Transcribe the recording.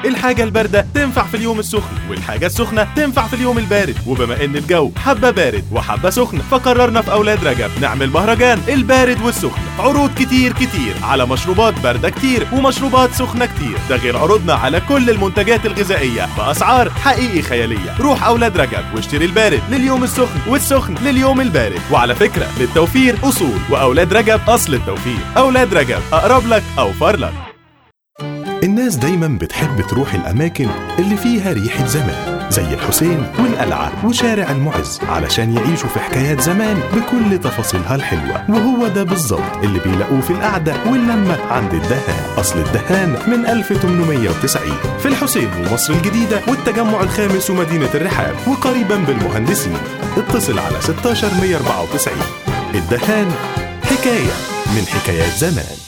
الحاجة الباردة تنفع في اليوم السخن والحاجة السخنة تنفع في اليوم البارد وبما ان الجو حبة بارد وحبة سخن فقررنا في اولاد رجب نعمل مهرجان البارد والسخن عروض كتير كتير على مشروبات باردة كتير ومشروبات سخنة كتير ده غير عروضنا على كل المنتجات الغذائية بأسعار حقيقي خيالية روح اولاد رجب واشتري البارد لليوم السخن والسخن لليوم البارد وعلى فكرة للتوفير اصول واولاد رجب اصل التوفير اولاد رجب اقرب لك اوفر لك الناس دايما بتحب تروح الأماكن اللي فيها ريحة زمان زي الحسين والقلعة وشارع المعز علشان يعيشوا في حكايات زمان بكل تفاصيلها الحلوة وهو ده بالظبط اللي بيلاقوه في القعدة واللمة عند الدهان أصل الدهان من 1890 في الحسين ومصر الجديدة والتجمع الخامس ومدينة الرحاب وقريبا بالمهندسين اتصل على 16 194 الدهان حكاية من حكايات زمان